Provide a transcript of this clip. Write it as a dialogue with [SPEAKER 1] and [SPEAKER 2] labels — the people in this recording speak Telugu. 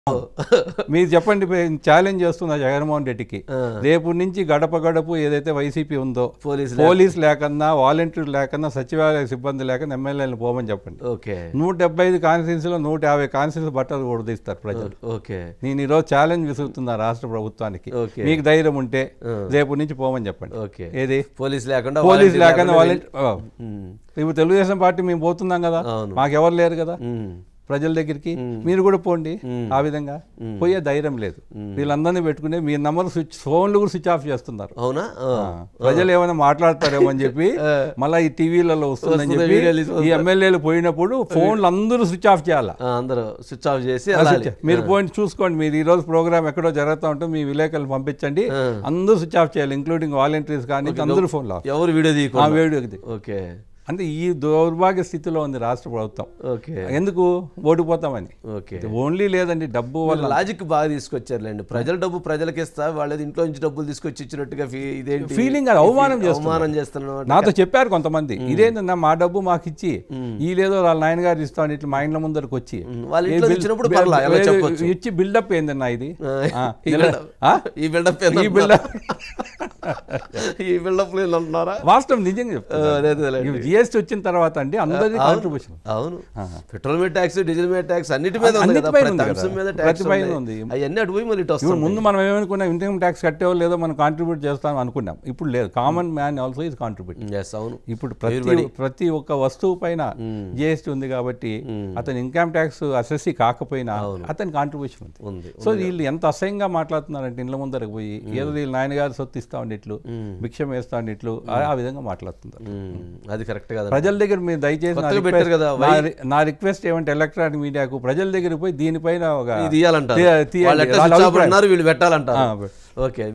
[SPEAKER 1] మీరు చెప్పండి ఛాలెంజ్ చేస్తున్నా జగన్మోహన్ రెడ్డికి
[SPEAKER 2] ఆ.
[SPEAKER 1] రేపు నుంచి గడప గడపు ఏదైతే వైసీపీ ఉందో
[SPEAKER 2] పోలీసు
[SPEAKER 1] పోలీస్ లేకన్నా వాలంటీర్ లేకన్నా సచివాలయ సిబ్బంది లేకన్నా ఎమ్మెల్యేలను పోమని చెప్పండి
[SPEAKER 2] ఓకే
[SPEAKER 1] నూట డెబ్బై ఐదు కాన్స్టిట్యూన్సీలో నూట యాభై కాన్స్టిట్యూన్సీ బట్టలు కొడదీస్తారు ప్రజలు
[SPEAKER 2] ఓకే
[SPEAKER 1] నేను ఈరోజు ఛాలెంజ్ విసురుతున్నా రాష్ట్ర ప్రభుత్వానికి
[SPEAKER 2] ఓకే.
[SPEAKER 1] మీకు ధైర్యం ఉంటే రేపు నుంచి పోమని చెప్పండి
[SPEAKER 2] ఓకే
[SPEAKER 1] ఏది
[SPEAKER 2] పోలీస్ లేకుండా
[SPEAKER 1] పోలీస్
[SPEAKER 2] వాలంటీర్
[SPEAKER 1] లేకన్నా
[SPEAKER 2] లేకుండా
[SPEAKER 1] వాలంటీర్
[SPEAKER 2] ఉమ్,
[SPEAKER 1] ఇప్పుడు తెలుగుదేశం పార్టీ మేము పోతున్నాం కదా
[SPEAKER 2] అవును.
[SPEAKER 1] మాకెవరు లేరు కదా
[SPEAKER 2] ఉమ్,
[SPEAKER 1] ప్రజల దగ్గరికి మీరు కూడా పోండి ఆ విధంగా పోయే ధైర్యం లేదు వీళ్ళందరినీ పెట్టుకుని మీ నంబర్ స్విచ్ ఫోన్లు కూడా స్విచ్ ఆఫ్ చేస్తున్నారు
[SPEAKER 2] అవునా ఆ,
[SPEAKER 1] ప్రజలు ఏమైనా మాట్లాడతారేమో అని చెప్పి మళ్ళీ ఈ టీవీలలో వస్తుందని
[SPEAKER 2] వస్తుంది,
[SPEAKER 1] చెప్పి
[SPEAKER 2] వీడియోలు ఇస్తుంది.
[SPEAKER 1] ఈ ఎమ్మెల్యేలు పోయినప్పుడు ఫోన్లు అందరూ స్విచ్ ఆఫ్ చేయాలా
[SPEAKER 2] ఆ, అందరూ స్విచ్ ఆఫ్ చేసి వెళ్ళాలి
[SPEAKER 1] మీరు పోయి చూసుకోండి మీరు ఈ రోజు ప్రోగ్రామ్ ఎక్కడో జరుగుతూ ఉంటే మీ విలేకరులు పంపించండి అందరూ స్విచ్ ఆఫ్ చేయాలి ఇంక్లూడింగ్ వాలంటీర్స్ కానీ అందరూ ఫోన్లు ఆఫ్
[SPEAKER 2] ఎవరు వీడియో
[SPEAKER 1] ఆ
[SPEAKER 2] తీయకుండా
[SPEAKER 1] వేడిది
[SPEAKER 2] ఓకే
[SPEAKER 1] అంటే ఈ దౌర్భాగ్య స్థితిలో ఉంది రాష్ట్ర ప్రభుత్వం
[SPEAKER 2] ఓకే
[SPEAKER 1] ఎందుకు ఓడిపోతామని
[SPEAKER 2] ఓకే
[SPEAKER 1] ఓన్లీ లేదండి డబ్బు వల్ల
[SPEAKER 2] లాజిక్ బాగా తీసుకొచ్చారులేండి ప్రజల డబ్బు ప్రజలకి ఇస్తా వాళ్ళది ఇంట్లో నుంచి డబ్బులు తీసుకొచ్చి ఇచ్చినట్టుగా ఫీ- ఇదేంటి
[SPEAKER 1] ఫీలింగ్ అది అవమానం చేస్తున్నారు.
[SPEAKER 2] అవమానం చేస్తున్నాను
[SPEAKER 1] నాతో చెప్పారు కొంతమంది ఇదేంటన్నా మా డబ్బు మాకు ఇచ్చి ఈ లేదో వాళ్ళ నాయనగారు ఇస్తాను ఇట్లా మా ఇంట్లో ముందరికి వచ్చి
[SPEAKER 2] వాళ్ళ
[SPEAKER 1] ఏ
[SPEAKER 2] ఇంట్లో
[SPEAKER 1] బిల్-
[SPEAKER 2] ఇచ్చినప్పుడు
[SPEAKER 1] బిల్-
[SPEAKER 2] పర్లా, ఎలా
[SPEAKER 1] లేదు,
[SPEAKER 2] చెప్పొచ్చు.
[SPEAKER 1] ఇచ్చి బిల్డప్ ఏందన్నా ఇది ఆ,
[SPEAKER 2] ఈ
[SPEAKER 1] నెల-
[SPEAKER 2] build-up.
[SPEAKER 1] ఆ?
[SPEAKER 2] ఈ బిల్డప్
[SPEAKER 1] ఈ బిల్డప్
[SPEAKER 2] ఈ బిల్డప్ అంటున్నారా
[SPEAKER 1] వాస్తవం నిజంగా చెప్తున్నా.
[SPEAKER 2] అదే అదేలేండి.
[SPEAKER 1] ఇవి జిఎస్టీ వచ్చిన తర్వాత అండి అందరిది కాంట్రిబ్యూషన్
[SPEAKER 2] అవును పెట్రోల్ మీద ట్యాక్స్ డీజిల్ మీద ట్యాక్స్ అన్నిటి మీద ఉంది
[SPEAKER 1] అన్నిటి
[SPEAKER 2] కదా
[SPEAKER 1] పైన
[SPEAKER 2] ప్రతి
[SPEAKER 1] ఉంది
[SPEAKER 2] అంశం
[SPEAKER 1] కదా.
[SPEAKER 2] మీద
[SPEAKER 1] ప్రతి
[SPEAKER 2] ట్యాక్స్
[SPEAKER 1] పైన ఉంది.
[SPEAKER 2] అవన్నీ అటు పోయి మళ్ళీ ఇటు
[SPEAKER 1] ఇప్పుడు
[SPEAKER 2] వస్తుంది
[SPEAKER 1] ముందు మనం ఏమనుకున్నాం ఇన్కమ్ ట్యాక్స్ కట్టేవో లేదో మనం కాంట్రిబ్యూట్ చేస్తాం అనుకున్నాం ఇప్పుడు లేదు కామన్ మ్యాన్ ఆల్సో ఇది కాంట్రిబ్యూట్
[SPEAKER 2] ఎస్ అవును
[SPEAKER 1] ఇప్పుడు ప్రతి ప్రతి ఒక్క వస్తువు పైన జిఎస్టీ ఉంది కాబట్టి అతని ఇన్కమ్ ట్యాక్స్ అసెస్సీ కాకపోయినా అతని కాంట్రిబ్యూషన్ ఉంది
[SPEAKER 2] ఉంది
[SPEAKER 1] సో వీళ్ళు ఎంత అసహ్యంగా మాట్లాడుతున్నారంటే ఇండ్ల ముందరకు పోయి ఏదో వీళ్ళ నాయనగారు సొత్తు ఇస్తా ఉండిట్లు భిక్షం వేస్తా ఉండిట్లు ఆ- ఆ విధంగా మాట్లాడుతున్నారు
[SPEAKER 2] ఉమ్, అది కరెక్ట్ కదా
[SPEAKER 1] ప్రజల దగ్గర మీరు దయచేసి నా
[SPEAKER 2] కొత్తగా పెట్టారు
[SPEAKER 1] రిక్వెస్ట్-
[SPEAKER 2] కదా,
[SPEAKER 1] నా రి- నా రిక్వెస్ట్ ఏమంటే ఎలక్ట్రానిక్ మీడియాకు ప్రజల దగ్గర పోయి దీనిపైన ఒక
[SPEAKER 2] ఇది తీయాలంటారు
[SPEAKER 1] తీ- తీయండి.
[SPEAKER 2] వాళ్ళు ఎట్లా
[SPEAKER 1] వాళ్ళ
[SPEAKER 2] స్విచ్ ఆఫ్
[SPEAKER 1] అభిప్రాయం.
[SPEAKER 2] అంటున్నారు వీళ్ళు పెట్టాలంటారు
[SPEAKER 1] ఆ,
[SPEAKER 2] ఓకే